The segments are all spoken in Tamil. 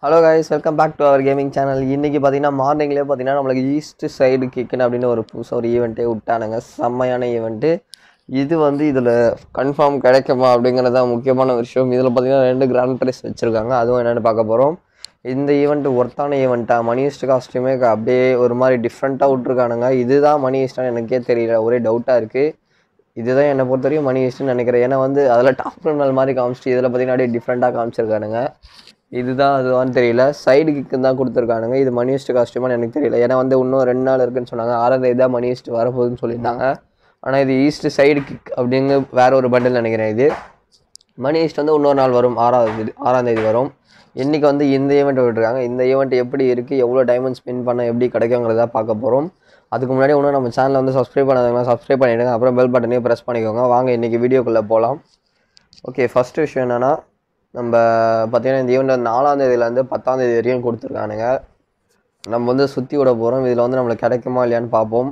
hello guys welcome back to our gaming channel இன்றைக்கி பார்த்தீங்கன்னா மார்னிங்லேயே பார்த்தீங்கன்னா நம்மளுக்கு ஈஸ்ட் சைடு கிக்குன்னு அப்படின்னு ஒரு புதுசாக ஒரு ஈவெண்ட்டே விட்டானுங்க செம்மையான ஈவெண்ட்டு இது வந்து இதில் கன்ஃபார்ம் கிடைக்குமா அப்படிங்கிறது தான் முக்கியமான விஷயம் இதில் பார்த்தீங்கன்னா ரெண்டு கிராண்ட் ப்ரைஸ் வச்சுருக்காங்க அதுவும் என்னென்னு பார்க்க போகிறோம் இந்த ஈவெண்ட் ஒர்த்தான ஈவெண்ட்டாக மணி ஈஸ்ட் காஸ்ட்யூமே அப்படியே ஒரு மாதிரி டிஃப்ரெண்ட்டாக விட்ருக்கானுங்க இதுதான் மணி ஈஸ்டான்னு எனக்கே தெரியல ஒரே டவுட்டாக இருக்குது இதுதான் என்னை பொறுத்த வரைக்கும் மணி ஈஸ்ட்னு நினைக்கிறேன் ஏன்னா வந்து அதில் டாப் கிரிமினல் மாதிரி காமிச்சிட்டு இதில் பார்த்தீங்கன்னா அப்படியே டிஃப்ரெண்ட்டாக காமிச்சிருக்கானுங்க இதுதான் அதுவான்னு தெரியல சைடு கிக்கு தான் கொடுத்துருக்கானுங்க இது மணி ஈஸ்ட் காஸ்ட்யூமான்னு எனக்கு தெரியல ஏன்னா வந்து இன்னும் ரெண்டு நாள் இருக்குன்னு சொன்னாங்க ஆறாம் தேதி தான் மணி ஈஸ்ட் வரப்போகுதுன்னு சொல்லியிருந்தாங்க ஆனால் இது ஈஸ்ட் சைடு கிக் அப்படிங்க வேற ஒரு பண்டில் நினைக்கிறேன் இது மணி ஈஸ்ட் வந்து இன்னொரு நாள் வரும் ஆறாவது தேதி ஆறாம் தேதி வரும் இன்றைக்கி வந்து இந்த ஈவெண்ட் விட்டுருக்காங்க இந்த ஈவெண்ட் எப்படி இருக்குது எவ்வளோ டைமண்ட் ஸ்பின் பண்ண எப்படி கிடைக்குங்கிறத பார்க்க போகிறோம் அதுக்கு முன்னாடி இன்னும் நம்ம சேனலை வந்து சப்ஸ்கிரைப் பண்ணாதவங்க சப்ஸ்கிரைப் பண்ணிவிடுங்க அப்புறம் பெல் பட்டனையும் ப்ரெஸ் பண்ணிக்கோங்க வாங்க இன்றைக்கி வீடியோக்குள்ளே போகலாம் ஓகே ஃபஸ்ட்டு விஷயம் என்னென்னா நம்ம பார்த்தீங்கன்னா இந்த ஈவெண்ட் நாலாம் தேதியிலேருந்து பத்தாம் தேதி வரையும் கொடுத்துருக்கானுங்க நம்ம வந்து சுற்றி விட போகிறோம் இதில் வந்து நம்மளுக்கு கிடைக்குமா இல்லையான்னு பார்ப்போம்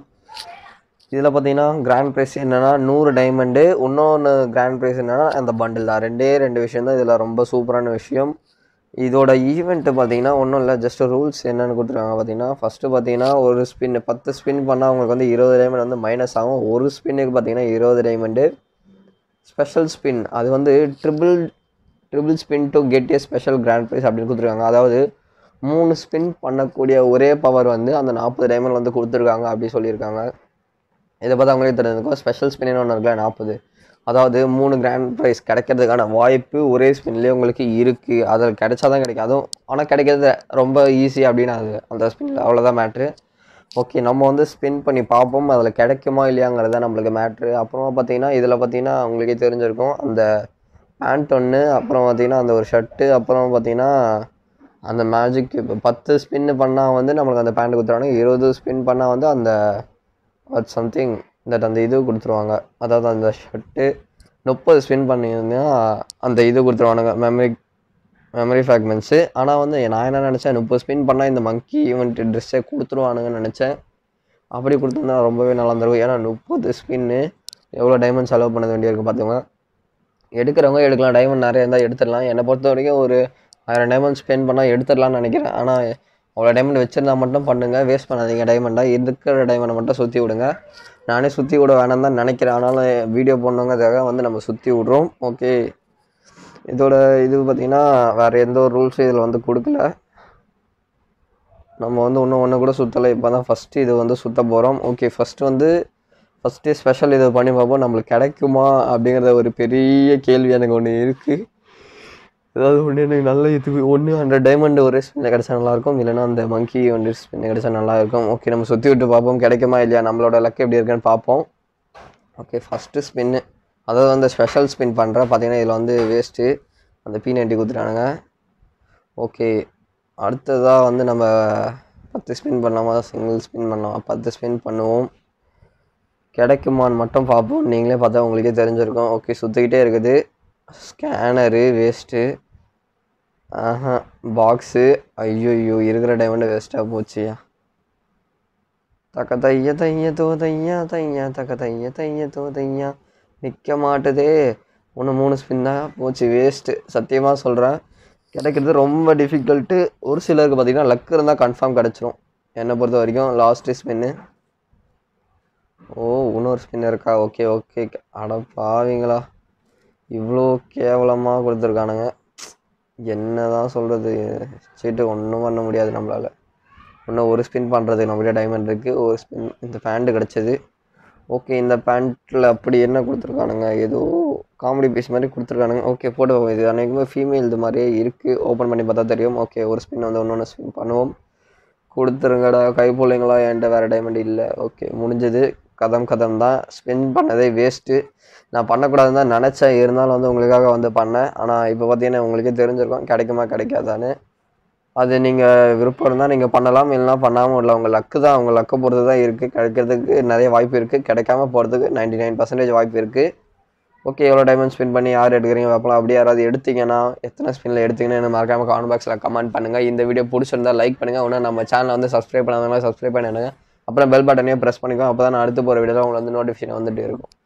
இதில் பார்த்தீங்கன்னா கிராண்ட் ப்ரைஸ் என்னென்னா நூறு டைமண்டு இன்னொன்று கிராண்ட் ப்ரைஸ் என்னென்னா அந்த பண்டில் தான் ரெண்டே ரெண்டு விஷயம் தான் இதில் ரொம்ப சூப்பரான விஷயம் இதோட ஈவெண்ட்டு பார்த்தீங்கன்னா ஒன்றும் இல்லை ஜஸ்ட் ரூல்ஸ் என்னென்னு கொடுத்துருக்காங்க பார்த்தீங்கன்னா ஃபஸ்ட்டு பார்த்தீங்கன்னா ஒரு ஸ்பின் பத்து ஸ்பின் பண்ணால் உங்களுக்கு வந்து இருபது டைமண்ட் வந்து மைனஸ் ஆகும் ஒரு ஸ்பின்னுக்கு பார்த்தீங்கன்னா இருபது டைமண்டு ஸ்பெஷல் ஸ்பின் அது வந்து triple triple spin to get a special grand prize அப்படின்னு கொடுத்துருக்காங்க அதாவது மூணு ஸ்பின் பண்ணக்கூடிய ஒரே பவர் வந்து அந்த நாற்பது டைமண்ட் வந்து கொடுத்துருக்காங்க அப்படி சொல்லியிருக்காங்க இதை பார்த்தா அவங்களே தெரிஞ்சுக்கோ ஸ்பெஷல் ஸ்பின்னு ஒன்று இருக்குல்ல நாற்பது அதாவது மூணு கிராண்ட் ப்ரைஸ் கிடைக்கிறதுக்கான வாய்ப்பு ஒரே ஸ்பின்லேயே உங்களுக்கு இருக்குது அதில் கிடைச்சா தான் கிடைக்கும் அதுவும் ஆனால் கிடைக்கிறது ரொம்ப ஈஸி அப்படின்னு அது அந்த ஸ்பின்னில் அவ்வளோதான் மேட்ரு ஓகே நம்ம வந்து ஸ்பின் பண்ணி பார்ப்போம் அதில் கிடைக்குமா இல்லையாங்கிறது தான் நம்மளுக்கு மேட்ரு அப்புறமா பார்த்தீங்கன்னா இதில் பார்த்தீங்கன்னா உங்களுக்கே தெரிஞ்சிருக்கும் அந்த பேண்ட் ஒன்று அப்புறம் பார்த்தீங்கன்னா அந்த ஒரு ஷர்ட்டு அப்புறம் பார்த்தீங்கன்னா அந்த மேஜிக் இப்போ பத்து ஸ்பின்னு பண்ணால் வந்து நம்மளுக்கு அந்த பேண்ட் கொடுத்துருவாங்க இருபது ஸ்பின் பண்ணால் வந்து அந்த வாட் சம்திங் தட் அந்த இது கொடுத்துருவாங்க அதாவது அந்த ஷர்ட்டு முப்பது ஸ்பின் பண்ணியிருந்தா அந்த இது கொடுத்துருவானுங்க மெமரி மெமரி ஃப்ராக்மெண்ட்ஸு ஆனால் வந்து நான் என்ன நினச்சேன் முப்பது ஸ்பின் பண்ணால் இந்த மங்கி ஈவெண்ட் ட்ரெஸ்ஸே கொடுத்துருவானுங்கன்னு நினச்சேன் அப்படி கொடுத்துருந்தா ரொம்பவே நல்லா இருந்திருக்கும் ஏன்னா முப்பது ஸ்பின்னு எவ்வளோ டைமண்ட் செலவு பண்ண வேண்டியிருக்கு பார்த்துக்கோங்க எடுக்கிறவங்க எடுக்கலாம் டைமண்ட் நிறைய இருந்தால் எடுத்துடலாம் என்னை பொறுத்த வரைக்கும் ஒரு ஆயிரம் டைமண்ட் ஸ்பெண்ட் பண்ணால் எடுத்துடலாம்னு நினைக்கிறேன் ஆனால் அவ்வளோ டைமண்ட் வச்சுருந்தா மட்டும் பண்ணுங்கள் வேஸ்ட் பண்ணாதீங்க டைமண்டாக இருக்கிற டைமண்டை மட்டும் சுற்றி விடுங்க நானே சுற்றி விட வேணாம் தான் நினைக்கிறேன் ஆனாலும் வீடியோ போடணுங்கிறதுக்காக வந்து நம்ம சுற்றி விட்றோம் ஓகே இதோட இது பார்த்திங்கன்னா வேறு எந்த ஒரு ரூல்ஸும் இதில் வந்து கொடுக்கல நம்ம வந்து இன்னும் ஒன்று கூட சுற்றலை இப்போ தான் ஃபஸ்ட்டு இது வந்து சுற்ற போகிறோம் ஓகே ஃபஸ்ட்டு வந்து ஃபஸ்ட்டு ஸ்பெஷல் இது பண்ணி பார்ப்போம் நம்மளுக்கு கிடைக்குமா அப்படிங்கிறத ஒரு பெரிய கேள்வி எனக்கு ஒன்று இருக்குது ஏதாவது ஒன்று எனக்கு நல்ல இது ஒன்று ஹண்ட்ரட் டைமண்ட் ஒரு ஸ்பின் கிடச்சா நல்லாயிருக்கும் இல்லைன்னா அந்த மங்கி ஒன்று ஸ்பின் கிடச்சா நல்லாயிருக்கும் ஓகே நம்ம சுற்றி விட்டு பார்ப்போம் கிடைக்குமா இல்லையா நம்மளோட லக் எப்படி இருக்குன்னு பார்ப்போம் ஓகே ஃபஸ்ட்டு ஸ்பின்னு அதாவது வந்து ஸ்பெஷல் ஸ்பின் பண்ணுறேன் பார்த்தீங்கன்னா இதில் வந்து வேஸ்ட்டு அந்த பி நைன்ட்டி கொடுத்துட்டானுங்க ஓகே அடுத்ததாக வந்து நம்ம பத்து ஸ்பின் பண்ணலாமா சிங்கிள் ஸ்பின் பண்ணலாம் பத்து ஸ்பின் பண்ணுவோம் கிடைக்குமான்னு மட்டும் பார்ப்போம் நீங்களே பார்த்தா உங்களுக்கே தெரிஞ்சிருக்கும் ஓகே சுற்றிக்கிட்டே இருக்குது ஸ்கேனரு வேஸ்ட்டு ஆஹா பாக்ஸு ஐயோ இருக்கிற டைமண்டு வேஸ்ட்டாக போச்சுயா தக்க தைய தைய தோ தையா தையா தக்க தைய தைய தோ தையா நிற்க மாட்டுதே ஒன்று மூணு ஸ்பின் தான் போச்சு வேஸ்ட்டு சத்தியமாக சொல்கிறேன் கிடைக்கிறது ரொம்ப டிஃபிகல்ட்டு ஒரு சிலருக்கு பார்த்திங்கன்னா லக் இருந்தால் கன்ஃபார்ம் கிடச்சிரும் என்னை பொறுத்த வரைக்கும் லாஸ்ட்டு ஸ்பின்னு ஓ இன்னொரு ஸ்பின் இருக்கா ஓகே ஓகே அட பாவீங்களா இவ்வளோ கேவலமாக கொடுத்துருக்கானுங்க என்ன தான் சொல்கிறது சீட்டு ஒன்றும் பண்ண முடியாது நம்மளால் இன்னும் ஒரு ஸ்பின் பண்ணுறதுக்கு நம்மகிட்ட டைமண்ட் இருக்குது ஒரு ஸ்பின் இந்த பேண்ட்டு கிடச்சிது ஓகே இந்த பேண்ட்டில் அப்படி என்ன கொடுத்துருக்கானுங்க ஏதோ காமெடி பீஸ் மாதிரி கொடுத்துருக்கானுங்க ஓகே போட்டு பார்ப்போம் இது அன்றைக்குமே ஃபீமேல் இது மாதிரியே இருக்குது ஓப்பன் பண்ணி பார்த்தா தெரியும் ஓகே ஒரு ஸ்பின் வந்து ஒன்று ஒன்று ஸ்பின் பண்ணுவோம் கொடுத்துருங்கடா கை பிள்ளைங்களா என்கிட்ட வேறு டைமண்ட் இல்லை ஓகே முடிஞ்சது கதம் கதம் தான் ஸ்பின் பண்ணதே வேஸ்ட்டு நான் பண்ணக்கூடாதுன்னு தான் நினச்சேன் இருந்தாலும் வந்து உங்களுக்காக வந்து பண்ணேன் ஆனால் இப்போ பார்த்தீங்கன்னா உங்களுக்கே தெரிஞ்சிருக்கும் கிடைக்குமா கிடைக்காதான்னு அது நீங்கள் விருப்பம் இருந்தால் நீங்கள் பண்ணலாம் இல்லைனா பண்ணாமல் இல்லை உங்கள் லக்கு தான் உங்கள் லக்கை பொறுத்து தான் இருக்குது கிடைக்கிறதுக்கு நிறைய வாய்ப்பு இருக்குது கிடைக்காம போகிறதுக்கு நைன்டி நைன் பர்சன்டேஜ் வாய்ப்பு இருக்குது ஓகே எவ்வளோ டைமண்ட் ஸ்பின் பண்ணி யார் எடுக்கிறீங்க பார்க்கலாம் அப்படியே யாராவது எடுத்தீங்கன்னா எத்தனை ஸ்பின்னில் எடுத்தீங்கன்னு மறக்காமல் கமெண்ட் பாக்ஸில் கமெண்ட் பண்ணுங்கள் இந்த வீடியோ பிடிச்சிருந்தா லைக் பண்ணுங்கள் இன்னும் நம்ம சேனலை வந்து சப்ஸ்கிரைப் பண்ணாதவங்க சப்ஸ்கிரைப் பண்ணிடுங்க அப்புறம் பெல் பட்டனையும் ப்ரெஸ் பண்ணிக்கோ அப்போ தான் நான் அடுத்து போகிற வீடியோவில் உங்களுக்கு வந்து நோட்டிஃபிகேஷன் வந்துட்டு இருக்கும்